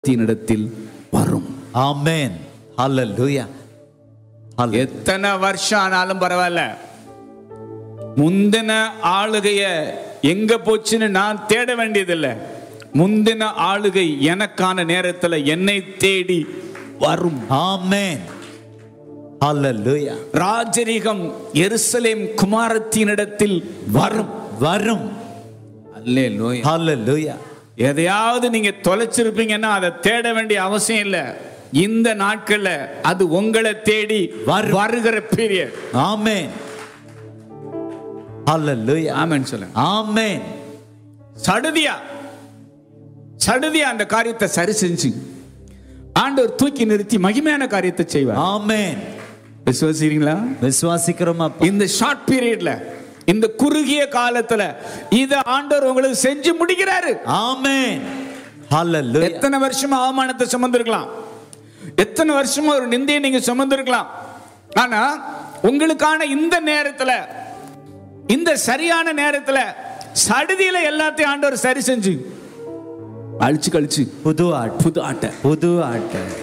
குமாரத்தினிடத்தில் வரும் Amen. Hallelujah. Hallelujah. எத்தனை வருஷம் ஆனாலும் பரவாயில்ல முந்தின ஆளுகைய எங்க போச்சுன்னு நான் தேட வேண்டியதில்லை முந்தின ஆளுகை எனக்கான நேரத்துல என்னை தேடி வரும் Amen. Hallelujah. ராஜரீகம் எருசலேம் குமாரத்தினிடத்தில் வரும் வரும் அல்லேலூயா Hallelujah. எதையாவது நீங்க தொலைச்சிருப்பீங்கன்னா அதை தேட வேண்டிய அவசியம் இல்லை இந்த நாட்கள்ல அது உங்களை தேடி வரும். வருகிற பீரியட் Amen. Hallelujah. ஆமென் சொல்லுங்க Amen. சடுதியா சடுதியா அந்த காரியத்தை சரி செஞ்சு ஆண்டவர் தூக்கி நிறுத்தி மகிமையான காரியத்தை செய்வார் Amen. விசுவாசிக்கிறீங்களா விசுவாசிக்கிறோம் அப்பா இந்த ஷார்ட் பீரியட்ல இந்த குறுகிய காலத்துல இத ஆண்டவர் உங்களுக்கு செஞ்சு முடிக்கிறாரு Amen. Hallelujah. எத்தனை வருஷமா அவமானத்தை சுமந்திருக்கலாம் எத்தனை வருஷமா ஒரு நிந்தையை நீங்க சுமந்திருக்கலாம் ஆனா உங்களுக்கான இந்த நேரத்துல இந்த சரியான நேரத்துல சடுதியில எல்லாத்தையும் ஆண்டவர் சரி செஞ்சு அழிச்சு கழிச்சு புது ஆட்டு புது ஆட்டை புது ஆட்டு